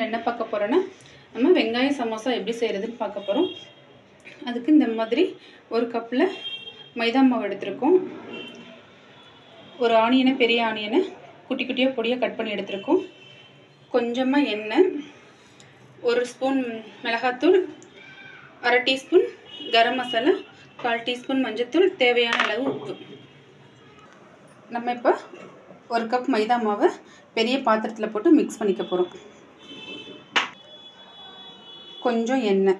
சேனலில் என்ன பார்க்க போகிறோன்னா நம்ம வெங்காய சமோசா எப்படி செய்கிறதுன்னு பார்க்க போகிறோம் அதுக்கு இந்த மாதிரி ஒரு கப்பில் மைதா மாவு எடுத்திருக்கோம் ஒரு ஆனியனை பெரிய ஆனியனை குட்டி குட்டியாக பொடியாக கட் பண்ணி எடுத்திருக்கோம் கொஞ்சமாக எண்ணெய் ஒரு ஸ்பூன் மிளகாத்தூள் அரை டீஸ்பூன் கரம் மசாலா கால் டீஸ்பூன் மஞ்சத்தூள் தேவையான அளவு உப்பு நம்ம இப்போ ஒரு கப் மைதா மாவை பெரிய பாத்திரத்தில் போட்டு மிக்ஸ் பண்ணிக்க போகிறோம் கொஞ்சம் எண்ணெய்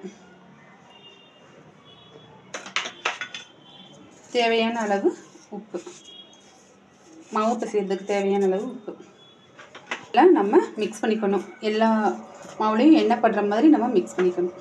தேவையான அளவு உப்பு மாவு பிசைறதுக்கு தேவையான அளவு உப்பு எல்லாம் நம்ம மிக்ஸ் பண்ணிக்கணும் எல்லா மாவுலேயும் எண்ணெய் படுற மாதிரி நம்ம மிக்ஸ் பண்ணிக்கணும்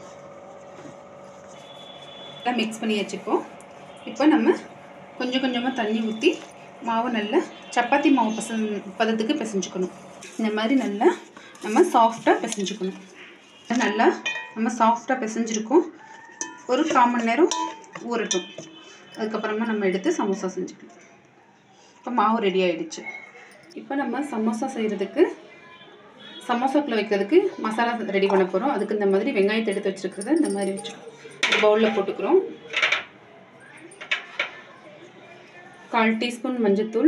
எல்லாம் மிக்ஸ் பண்ணி வச்சுப்போம் இப்போ நம்ம கொஞ்சம் கொஞ்சமாக தண்ணி ஊற்றி மாவு நல்லா சப்பாத்தி மாவு பச பதத்துக்கு பிசைஞ்சுக்கணும் இந்த மாதிரி நல்லா நம்ம சாஃப்டாக பிசைஞ்சுக்கணும் நல்லா நம்ம சாஃப்டாக பிசைஞ்சிருக்கோம் ஒரு கால் மணி நேரம் ஊறட்டும் அதுக்கப்புறமா நம்ம எடுத்து சமோசா செஞ்சுக்கலாம் இப்போ மாவு ரெடி ஆகிடுச்சு இப்போ நம்ம சமோசா செய்கிறதுக்கு சமோசாக்குள்ளே வைக்கிறதுக்கு மசாலா ரெடி பண்ண போகிறோம் அதுக்கு இந்த மாதிரி வெங்காயத்தை எடுத்து வச்சுருக்கிறத இந்த மாதிரி வச்சு ஒரு பவுலில் போட்டுக்கிறோம் கால் டீஸ்பூன் மஞ்சத்தூள்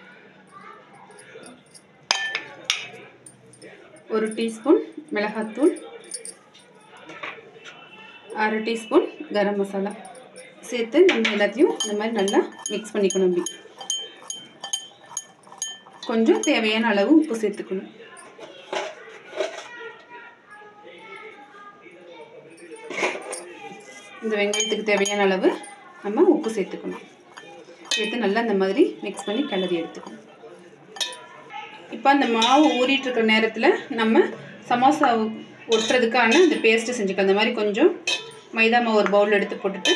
ஒரு டீஸ்பூன் மிளகாத்தூள் அரை டீஸ்பூன் கரம் மசாலா சேர்த்து நம்ம எல்லாத்தையும் இந்த மாதிரி நல்லா மிக்ஸ் பண்ணிக்கணும் அப்படி கொஞ்சம் தேவையான அளவு உப்பு சேர்த்துக்கணும் இந்த வெங்காயத்துக்கு தேவையான அளவு நம்ம உப்பு சேர்த்துக்கணும் சேர்த்து நல்லா இந்த மாதிரி மிக்ஸ் பண்ணி கிளறி எடுத்துக்கணும் இப்போ அந்த மாவு ஊறிட்டு இருக்கிற நேரத்தில் நம்ம சமோசா ஒட்டுறதுக்கான அந்த பேஸ்ட்டு செஞ்சுக்கலாம் அந்த மாதிரி கொஞ்சம் மைதா மாவு ஒரு பவுல் எடுத்து போட்டுட்டு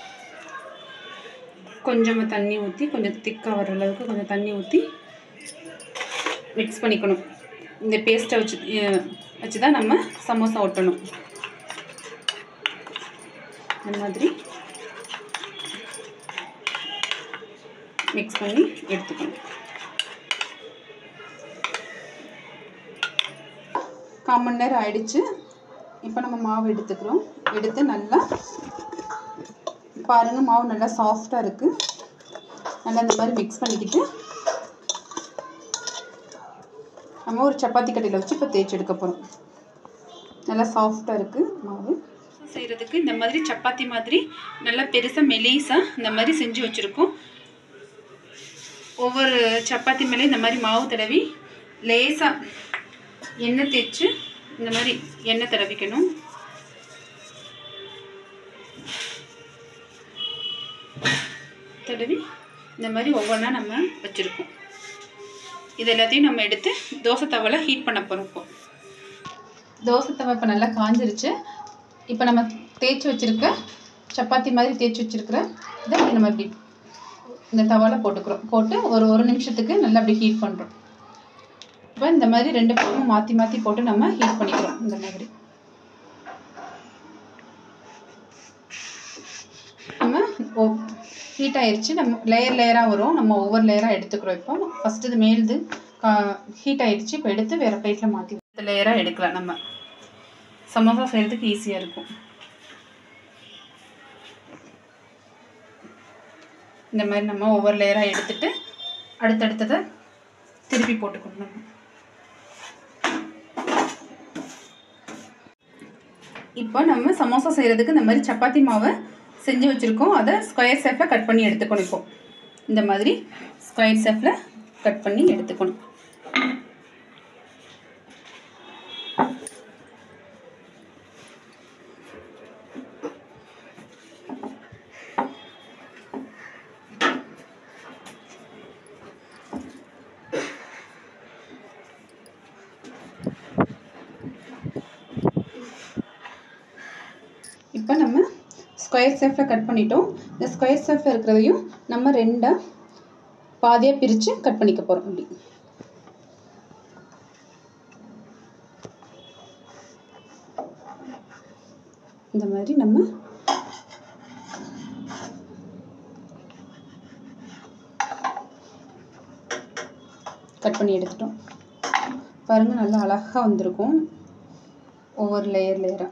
கொஞ்சமாக தண்ணி ஊற்றி கொஞ்சம் திக்காக வர அளவுக்கு கொஞ்சம் தண்ணி ஊற்றி மிக்ஸ் பண்ணிக்கணும் இந்த பேஸ்ட்டை வச்சு வச்சு தான் நம்ம சமோசா ஒட்டணும் இந்த மாதிரி மிக்ஸ் பண்ணி எடுத்துக்கணும் கால் மணி நேரம் ஆயிடுச்சு இப்போ நம்ம மாவு எடுத்துக்கிறோம் எடுத்து நல்லா பாருங்கள் மாவு நல்லா சாஃப்டாக இருக்குது நல்லா இந்த மாதிரி மிக்ஸ் பண்ணிக்கிட்டு நம்ம ஒரு சப்பாத்தி கட்டையில் வச்சு இப்போ தேய்ச்சி எடுக்க போகிறோம் நல்லா சாஃப்டாக இருக்குது மாவு செய்கிறதுக்கு இந்த மாதிரி சப்பாத்தி மாதிரி நல்லா பெருசாக மெலிசாக இந்த மாதிரி செஞ்சு வச்சுருக்கோம் ஒவ்வொரு சப்பாத்தி மேலே இந்த மாதிரி மாவு தடவி லேசாக எண்ணெய் தேய்ச்சி இந்த மாதிரி எண்ணெய் தடவிக்கணும் தடவி இந்த மாதிரி ஒவ்வொன்றா நம்ம வச்சுருக்கோம் இது எல்லாத்தையும் நம்ம எடுத்து தோசை தவாவில் ஹீட் பண்ண போகிறோம் இப்போ தோசை தவா இப்போ நல்லா காஞ்சிருச்சு இப்போ நம்ம தேய்ச்சி வச்சுருக்க சப்பாத்தி மாதிரி தேய்ச்சி வச்சுருக்கிற இதை அப்படி நம்ம இப்படி இந்த தவாவில் போட்டுக்கிறோம் போட்டு ஒரு ஒரு நிமிஷத்துக்கு நல்லா அப்படி ஹீட் பண்ணுறோம் இப்போ இந்த மாதிரி ரெண்டு பக்கமும் மாற்றி மாற்றி போட்டு நம்ம ஹீட் பண்ணிக்கிறோம் இந்த மாதிரி நம்ம ஓ ஹீட் ஆயிடுச்சு நம்ம லேயர் லேயராக வரும் நம்ம ஒவ்வொரு லேயராக எடுத்துக்கிறோம் இப்போ ஃபஸ்ட்டு இது மேலுது ஹீட் ஆயிடுச்சு இப்போ எடுத்து வேறு பிளேட்டில் மாற்றி இந்த லேயராக எடுக்கலாம் நம்ம சமோசா செய்கிறதுக்கு ஈஸியாக இருக்கும் இந்த மாதிரி நம்ம ஒவ்வொரு லேயராக எடுத்துட்டு அடுத்தடுத்ததை திருப்பி போட்டுக்கணும் நம்ம இப்போ நம்ம சமோசா செய்கிறதுக்கு இந்த மாதிரி சப்பாத்தி மாவை செஞ்சு வச்சுருக்கோம் அதை ஸ்கொயர் ஷேப்பில் கட் பண்ணி எடுத்துக்கணும் இப்போ இந்த மாதிரி ஸ்கொயர் ஷேப்பில் கட் பண்ணி எடுத்துக்கணும் இப்போ நம்ம ஸ்கொயர் ஷேப்பில் கட் பண்ணிட்டோம் இந்த ஸ்கொயர் ஷேப்பில் இருக்கிறதையும் நம்ம ரெண்டாக பாதியாக பிரித்து கட் பண்ணிக்க போகிறோம் அப்படி இந்த மாதிரி நம்ம கட் பண்ணி எடுத்துட்டோம் பாருங்கள் நல்லா அழகாக வந்திருக்கும் ஒவ்வொரு லேயர் லேயராக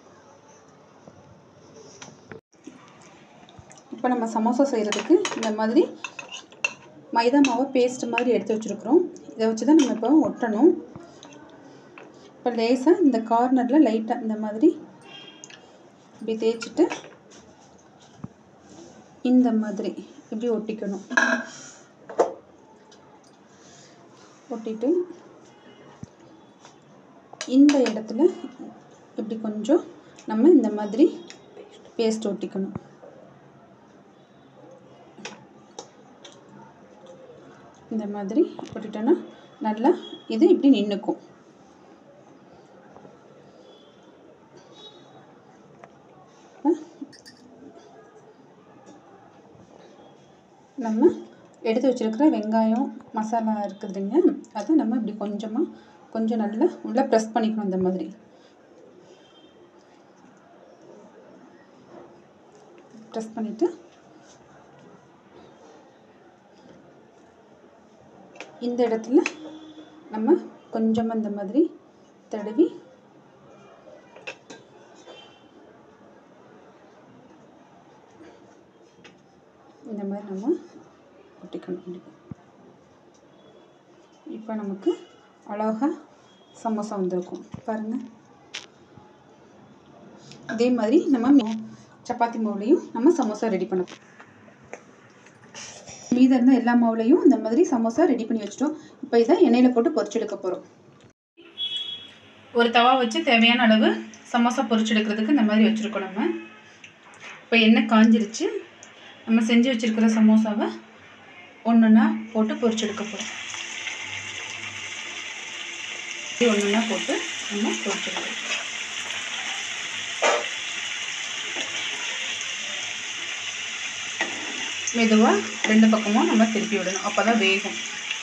இப்போ நம்ம சமோசா செய்கிறதுக்கு இந்த மாதிரி மைதா மாவை பேஸ்ட் மாதிரி எடுத்து வச்சுருக்குறோம் இதை வச்சு தான் நம்ம இப்போ ஒட்டணும் இப்போ லேசாக இந்த கார்னரில் லைட்டாக இந்த மாதிரி இப்படி தேய்ச்சிட்டு இந்த மாதிரி இப்படி ஒட்டிக்கணும் ஒட்டிட்டு இந்த இடத்துல இப்படி கொஞ்சம் நம்ம இந்த மாதிரி பேஸ்ட் ஒட்டிக்கணும் இந்த மாதிரி ஒட்டிட்டோன்னா நல்லா இது இப்படி நின்றுக்கும் நம்ம எடுத்து வச்சுருக்கிற வெங்காயம் மசாலா இருக்குதுங்க அதை நம்ம இப்படி கொஞ்சமாக கொஞ்சம் நல்லா உள்ளே ப்ரெஸ் பண்ணிக்கணும் இந்த மாதிரி ப்ரெஸ் பண்ணிவிட்டு இந்த இடத்துல நம்ம கொஞ்சமாக இந்த மாதிரி தடவி இந்த மாதிரி நம்ம ஒட்டிக்கணும் இப்படி. இப்போ நமக்கு அழகா சமோசா வந்திருக்கும் பாருங்கள் இதே மாதிரி நம்ம மி- சப்பாத்தி மாவுலையும் நம்ம சமோசா ரெடி பண்ண மீதம் இருந்த எல்லா மாவுலையும் இந்த மாதிரி சமோசா ரெடி பண்ணி வச்சிட்டோம் இப்போ இதை எண்ணெயில் போட்டு பொரிச்செடுக்க போகிறோம் ஒரு தவா வச்சு தேவையான அளவு சமோசா பொரிச்செடுக்கிறதுக்கு இந்த மாதிரி வச்சுருக்கோம் நம்ம இப்போ எண்ணெய் காஞ்சிருச்சு நம்ம செஞ்சு வச்சுருக்கிற சமோசாவை ஒன்றுன்னா போட்டு பொரிச்செடுக்க போகிறோம் ஒன்றுன்னா போட்டு நம்ம பொரிச்செடுக்கிறோம் மெதுவாக ரெண்டு பக்கமும் நம்ம திருப்பி விடணும் அப்போ தான் வேகும்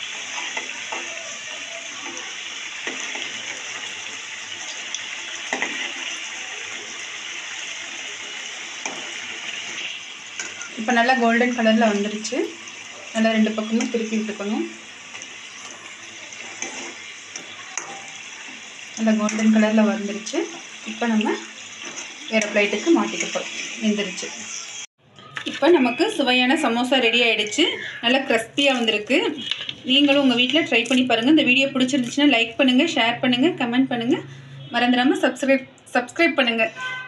இப்போ நல்லா கோல்டன் கலரில் வந்துருச்சு நல்லா ரெண்டு பக்கமும் திருப்பி விட்டுக்கணும் நல்லா கோல்டன் கலரில் வந்துருச்சு இப்போ நம்ம வேறு பிளேட்டுக்கு மாட்டிக்க போகிறோம் வெந்துருச்சு இப்போ நமக்கு சுவையான சமோசா ரெடி ஆயிடுச்சு நல்லா கிறிஸ்பியாக வந்திருக்கு நீங்களும் உங்கள் வீட்டில் ட்ரை பண்ணி பாருங்கள் இந்த வீடியோ பிடிச்சிருந்துச்சுன்னா லைக் பண்ணுங்கள் ஷேர் பண்ணுங்கள் கமெண்ட் பண்ணுங்கள் மறந்துடாமல் சப்ஸ்கிரைப் சப்ஸ்கிரைப் பண்ணுங்கள்